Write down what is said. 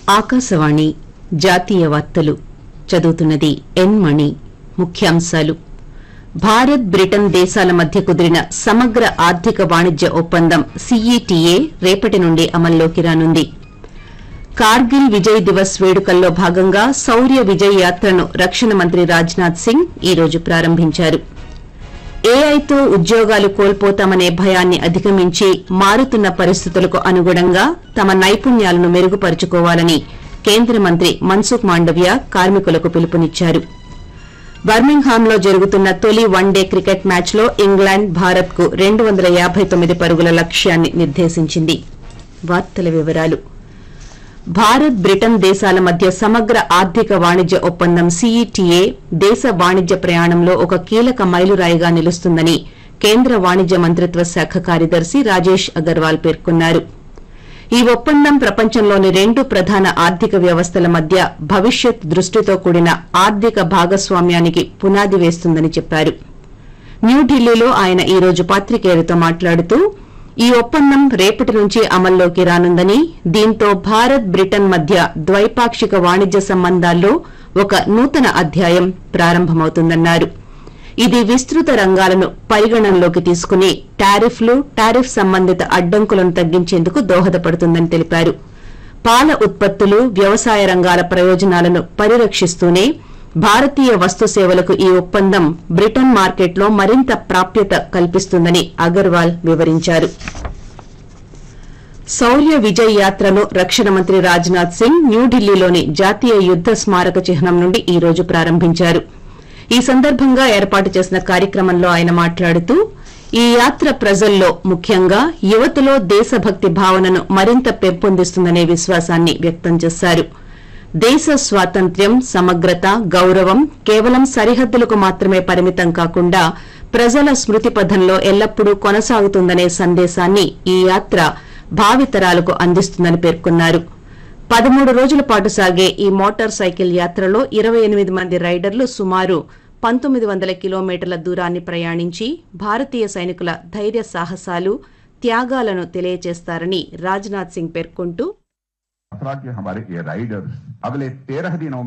ఆకాశవాణి జాతీయ వార్తలు చదువుతున్నది ఎన్ మణి ముఖ్యాంశాలు భారత్ బ్రిటన్ దేశాల మధ్య కుదిరిన సమగ్ర ఆర్థిక వాణిజ్య ఒప్పందం సీఈటీఏ రేపటి నుండి అమల్లోకి రానుంది కార్గిల్ విజయ్ దివస్ వేడుకల్లో భాగంగా శౌర్య విజయ్ యాత్రను రక్షణ మంత్రి రాజ్నాథ్ సింగ్ ఈ రోజు ప్రారంభించారు ఏఐతో ఉద్యోగాలు కోల్పోతామనే భయాన్ని అధిగమించి మారుతున్న పరిస్థితులకు అనుగుణంగా తమ నైపుణ్యాలను మెరుగుపరుచుకోవాలని కేంద్ర మంత్రి మన్సుఖ్ మాండవ్య కార్మికులకు పిలుపునిచ్చారు బర్మింగ్హామ్లో జరుగుతున్న తొలి వన్డే క్రికెట్ మ్యాచ్లో ఇంగ్లాండ్ భారత్కు రెండు వందల యాభై తొమ్మిది పరుగుల లక్ష్యాన్ని నిర్దేశించింది వార్తల వివరాలు భారత్ బ్రిటన్ దేశాల మధ్య సమగ్ర ఆర్థిక వాణిజ్య ఒప్పందం సీఈటీఏ దేశ వాణిజ్య ప్రయాణంలో ఒక కీలక మైలురాయిగా నిలుస్తుందని కేంద్ర వాణిజ్య మంత్రిత్వ శాఖ కార్యదర్శి రాజేష్ అగర్వాల్ పేర్కొన్నారు ఈ ఒప్పందం ప్రపంచంలోని రెండు ప్రధాన ఆర్థిక వ్యవస్థల మధ్య భవిష్యత్ దృష్టితో కూడిన ఆర్థిక భాగస్వామ్యానికి పునాది వేస్తుందని చెప్పారు న్యూఢిల్లీలో ఆయన ఈ రోజు పాత్రికేయులతో మాట్లాడుతూ ఈ ఒప్పందం రేపటి నుంచి అమల్లోకి రానుందని దీంతో భారత్ బ్రిటన్ మధ్య ద్వైపాక్షిక వాణిజ్య సంబంధాల్లో ఒక నూతన అధ్యాయం ప్రారంభమవుతుందన్నారు ఇది విస్తృత రంగాలను పరిగణనలోకి తీసుకుని టారిఫ్లు టారిఫ్ సంబంధిత అడ్డంకులను తగ్గించేందుకు దోహదపడుతుందని తెలిపారు పాల ఉత్పత్తులు వ్యవసాయ రంగాల ప్రయోజనాలను పరిరక్షిస్తూనే భారతీయ వస్తు సేవలకు ఈ ఒప్పందం బ్రిటన్ మార్కెట్లో మరింత ప్రాప్యత కల్పిస్తుందని అగర్వాల్ వివరించారు శౌర్య విజయ్ యాత్రను రక్షణ మంత్రి రాజ్నాథ్ సింగ్ న్యూఢిల్లీలోని జాతీయ యుద్ద స్మారక చిహ్నం నుండి ఈ రోజు ప్రారంభించారు ఈ సందర్భంగా ఏర్పాటు చేసిన కార్యక్రమంలో ఆయన మాట్లాడుతూ ఈ యాత్ర ప్రజల్లో ముఖ్యంగా యువతలో దేశభక్తి భావనను మరింత పెంపొందిస్తుందనే విశ్వాసాన్ని వ్యక్తం చేశారు దేశ స్వాతంత్ర్యం సమగ్రత గౌరవం కేవలం సరిహద్దులకు మాత్రమే పరిమితం కాకుండా ప్రజల స్మృతి పథంలో ఎల్లప్పుడూ కొనసాగుతుందనే సందేశాన్ని ఈ యాత్ర భావితరాలకు అందిస్తుందని పేర్కొన్నారు పదమూడు రోజుల పాటు సాగే ఈ మోటార్ సైకిల్ యాత్రలో ఇరవై ఎనిమిది మంది రైడర్లు సుమారు పంతొమ్మిది వందల కిలోమీటర్ల దూరాన్ని ప్రయాణించి భారతీయ సైనికుల ధైర్య సాహసాలు త్యాగాలను తెలియజేస్తారని రాజ్నాథ్ సింగ్ పేర్కొంటూ यात्रा के हमारे ये राइडर्स अगले तेरह दिनों